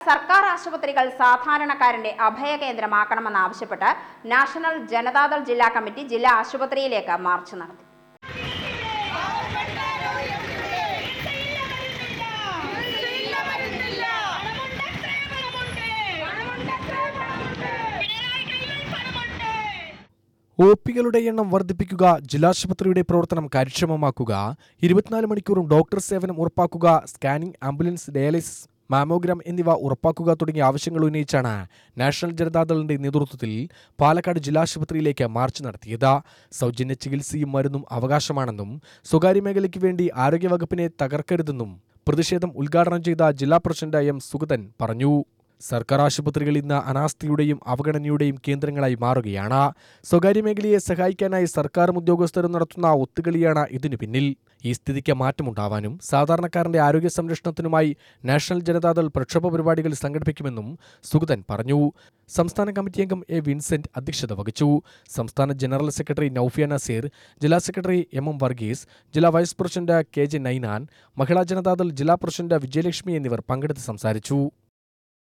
സർക്കാർ ആശുപത്രികൾ സാധാരണക്കാരന്റെ അഭയകേന്ദ്രമാക്കണമെന്നാവശ്യപ്പെട്ട് നാഷണൽ ജനതാദൾ ജില്ലാ കമ്മിറ്റി ജില്ലാ ആശുപത്രിയിലേക്ക് മാർച്ച് നടത്തി ഒ പികളുടെ എണ്ണം വർദ്ധിപ്പിക്കുക ജില്ലാശുപത്രിയുടെ പ്രവർത്തനം കാര്യക്ഷമമാക്കുക ഇരുപത്തിനാല് മണിക്കൂറും ഡോക്ടർ സേവനം ഉറപ്പാക്കുക സ്കാനിംഗ് ആംബുലൻസ് ഡയാലിസിസ് മാമോഗ്രാം എന്നിവ ഉറപ്പാക്കുക തുടങ്ങിയ ആവശ്യങ്ങൾ ഉന്നയിച്ചാണ് നാഷണൽ ജനതാദളിന്റെ നേതൃത്വത്തിൽ പാലക്കാട് ജില്ലാശുപത്രിയിലേക്ക് മാർച്ച് നടത്തിയത് സൗജന്യ ചികിത്സയും മരുന്നും അവകാശമാണെന്നും സ്വകാര്യ മേഖലയ്ക്ക് വേണ്ടി ആരോഗ്യവകുപ്പിനെ തകർക്കരുതെന്നും പ്രതിഷേധം ഉദ്ഘാടനം ചെയ്ത ജില്ലാ പ്രസിഡന്റ് എം സുഗതൻ പറഞ്ഞു സർക്കാർ ആശുപത്രികൾ ഇന്ന് അനാസ്ഥയുടെയും അവഗണനയുടെയും കേന്ദ്രങ്ങളായി മാറുകയാണ് സ്വകാര്യ മേഖലയെ സഹായിക്കാനായി സർക്കാർ ഉദ്യോഗസ്ഥരും നടത്തുന്ന ഒത്തുകളിയാണ് ഇതിനു പിന്നിൽ ഈ സ്ഥിതിക്ക് മാറ്റമുണ്ടാവാനും സാധാരണക്കാരന്റെ ആരോഗ്യ സംരക്ഷണത്തിനുമായി നാഷണൽ ജനതാദൾ പ്രക്ഷോഭ പരിപാടികൾ സംഘടിപ്പിക്കുമെന്നും സുഗതൻ പറഞ്ഞു സംസ്ഥാന കമ്മിറ്റി അംഗം എ വിൻസെന്റ് അധ്യക്ഷത വഹിച്ചു സംസ്ഥാന ജനറൽ സെക്രട്ടറി നൌഫിയ നസീർ ജില്ലാ സെക്രട്ടറി എം എം വർഗീസ് ജില്ലാ vice president K J Ninan മഹിളാ ജനതാദൾ ജില്ലാ പ്രസിഡന്റ് വിജയലക്ഷ്മി എന്നിവർ പങ്കെടുത്ത് സംസാരിച്ചു